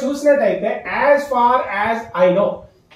చూసినట్టయితే as far as I know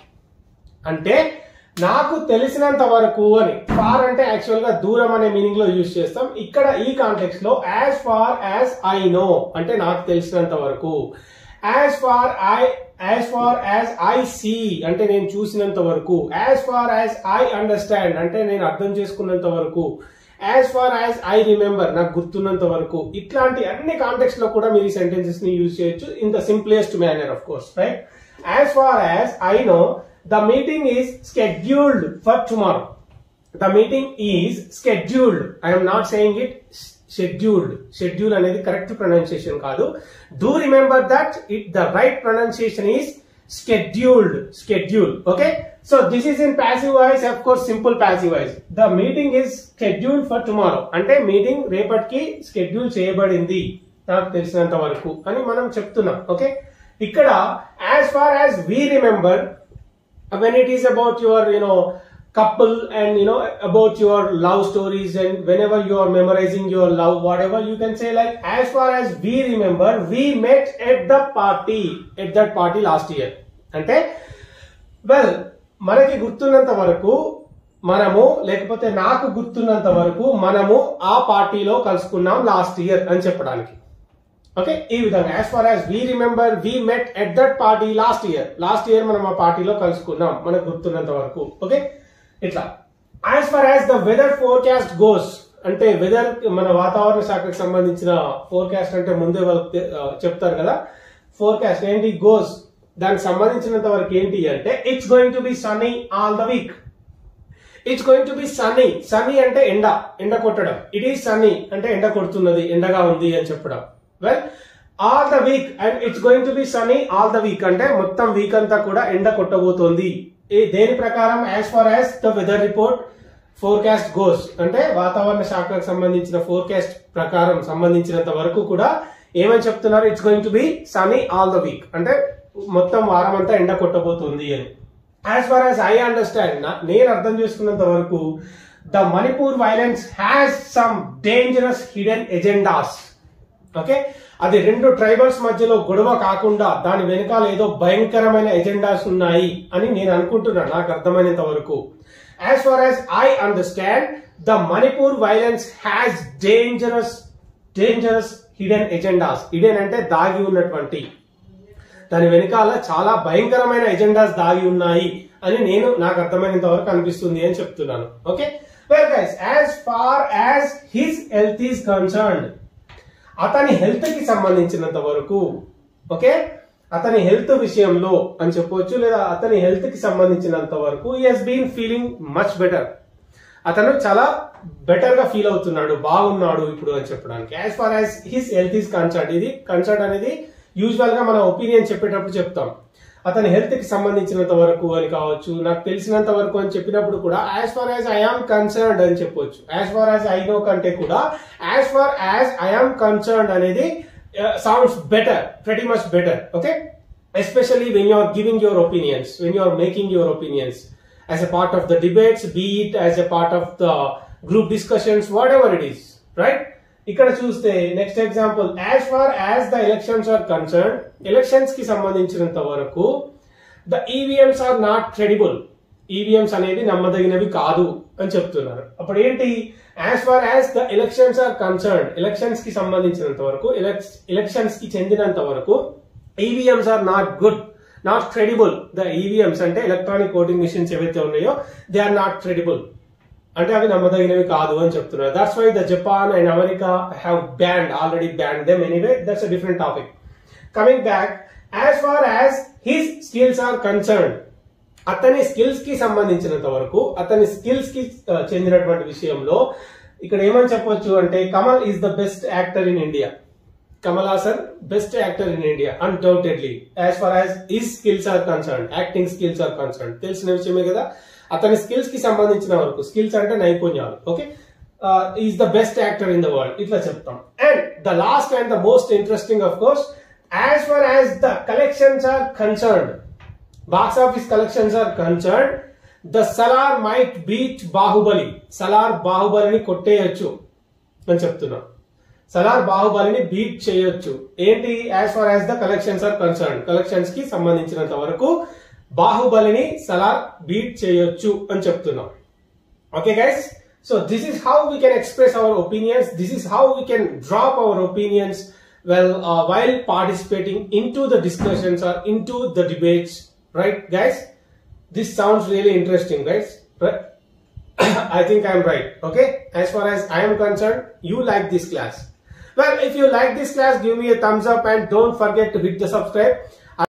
అంటే నాకు తెలిసినంత వరకు అని ఫార్ అంటే యాక్చువల్ గా దూరం అనే మీనింగ్ లో యూజ్ చేస్తాం ఇక్కడ ఈ కాంటెక్స్ట్ లో as far as I know అంటే నాకు తెలిసినంత వరకు as far I as far as I see అంటే నేను చూసినంత వరకు as far as I understand అంటే నేను అర్థం చేసుకున్నంత వరకు as far as I remember నాకు గుర్తున్నంత వరకు ఇట్లాంటి అన్ని కాంటెక్స్ట్ లో కూడా మీరు ఈ సెంటెన్సెస్ ని యూజ్ చేయొచ్చు in the simplest manner of course right as far as I know the meeting is scheduled for tomorrow the meeting is scheduled I'm not saying it scheduled schedule అనేది correct pronunciation కాదు do remember that it the right pronunciation is scheduled schedule okay so this is in passive voice of course simple passive voice the meeting is scheduled for tomorrow అంటే meeting రేపటికి schedule చేయబడింది నాకు తెలిసినంత వరకు అని మనం చెప్తున్నాం ఓకే ఇక్కడ as far as we remember when it is about your you know couple and you know about your love stories and whenever you are memorizing your love whatever you can say like as far as we remember we met at the party at that party last year అంటే well మనకి గుర్తున్నంత వరకు మనము లేకపోతే నాకు గుర్తున్నంత వరకు మనము ఆ పార్టీలో కలుసుకున్నాం లాస్ట్ ఇయర్ అని చెప్పడానికి ఓకే ఈ విధంగా as far as we remember we met at that party last year last year మనం ఆ పార్టీలో కలుసుకున్నాం మనకు గుర్తున్నంత వరకు ఓకే ఇట్లా as far as the weather forecast goes అంటే వెదర్ మన వాతావరణ శాఖకు సంబంధించిన ఫోర్కాస్ట్ అంటే ముందే వాళ్ళకి తె- ఆ, చెప్తారు కదా ఫోర్కాస్ట్ ఏంటి గోస్ దానికి సంబంధించినంత వరకు ఏంటి అంటే it's going to be sunny all the week it's going to be sunny sunny అంటే ఎండ ఎండ కొట్టడం ఇట్ ఈస్ సన్నీ అంటే ఎండ కొడుతున్నది ఎండగా ఉంది అని చెప్పడం well all the week and it's going to be sunny all the week అంటే మొత్తం వీక్ అంతా కూడా ఎండ కొట్టబోతోంది ఈ దేని ప్రకారం as far as the weather report forecast goes అంటే వాతావరణ శాఖకు సంబంధించిన ఫోర్కాస్ట్ ప్రకారం సంబంధించినంత వరకు కూడా ఏమని చెప్తున్నారు it's going to be sunny all the week అంటే మొత్తం వారం అంతా ఎండ కొట్టబోతుంది అని as far as I understand నేను అర్థం చేసుకున్నంత వరకు the Manipur violence has some dangerous hidden agendas okay అది రెండు ట్రైబల్స్ మధ్యలో గొడవ కాకుండా దాని వెనకాల ఏదో భయంకరమైన ఎజెండాస్ ఉన్నాయి అని నేను అనుకుంటున్నాను నాకు అర్థమైనంత వరకు as far as I understand the Manipur violence has dangerous dangerous hidden agendas hidden అంటే దాగి ఉన్నటువంటి దాని వెనకాల చాలా భయంకరమైన ఎజెండాస్ దాగి ఉన్నాయి అని నేను నాకు అర్థమైనంత వరకు అనిపిస్తుంది అని చెప్తున్నాను okay well guys as far as his health is concerned అతని హెల్త్ కి సంబంధించినంత వరకు ఓకే అతని హెల్త్ విషయంలో అని చెప్పొచ్చు లేదా అతని హెల్త్ కి సంబంధించినంత వరకు he's been feeling much better అతను చాలా బెటర్ గా ఫీల్ అవుతున్నాడు బాగున్నాడు ఇప్పుడు అని చెప్పడానికి as far as his health is concern ఇది కన్సర్న్ అనేది యూజువల్ గా మన ఒపీనియన్ చెప్పేటప్పుడు చెప్తాం అతని హెల్త్ కి సంబంధించినంత వరకు అని కావచ్చు నాకు తెలిసినంత వరకు అని చెప్పినప్పుడు కూడా as far as I am concerned అని చెప్పొచ్చు as far as I know కంటే కూడా as far as I am concerned అనేది sounds better very much better okay especially when you are giving your opinions when you are making your opinions as a part of the debates, be it as a part of the group discussions, whatever it is, right? ఇక్కడ చూస్తే next example as far as the elections are concern elections కి సంబంధించినంత వరకు the EVMs are not credible EVMs అనేవి నమ్మదగినవి కాదు అని చెప్తున్నారు అప్పుడు ఏంటి as far as the elections are concern elections కి సంబంధించినంత వరకు ఎలక్షన్స్ కి చెందినంత వరకు EVMs are not good not credible the EVMs అంటే ఎలక్ట్రానిక్ ఓటింగ్ మిషన్స్ ఏవైతే ఉన్నాయో దే ఆర్ నాట్ క్రెడిబుల్ అంటే అవి నమ్మదగినవి కాదు అని చెప్తున్నారు that's why the Japan and America have banned already banned them anyway that's a different topic coming back as far as his skills are concern అతని skills కి సంబంధించినంత వరకు అతని స్కిల్స్ కి ఆ, చెందినటువంటి విషయంలో ఇక్కడ ఏమని చెప్పొచ్చు అంటే Kamal is the best actor in India Kamal Haasan best actor in India undoubtedly as far as his skills are concern acting skills are concern తెలిసిన విషయమే కదా అతని స్కిల్స్ కి సంబంధించిన వరకు స్కిల్స్ అంటే నైపుణ్యాలు okay is the best actor in the world ఇట్లా చెప్తాం and the last and the most interesting of course as far as the collections are concerned box office collections are concern the Salaar might beat Baahubali Salaar బాహుబలిని కొట్టేయచ్చు అని చెప్తున్నా సలార్ బాహుబలిని beat చేయొచ్చు ఏంటి as far as the collections are concern collections కి సంబంధించినంత వరకు బాహుబలిని సలార్ బీట్ చేయొచ్చు అని చెప్తున్నాం Okay, guys. So this is how we can express our opinions. This is how we can drop our opinions well uh, while participating into the discussions or into the debates. Right, guys? This sounds really interesting, guys. Right? I think I'm right. Okay. As far as I am concerned, you like this class. Well, if you like this class, give me a thumbs up and don't forget to hit the subscribe.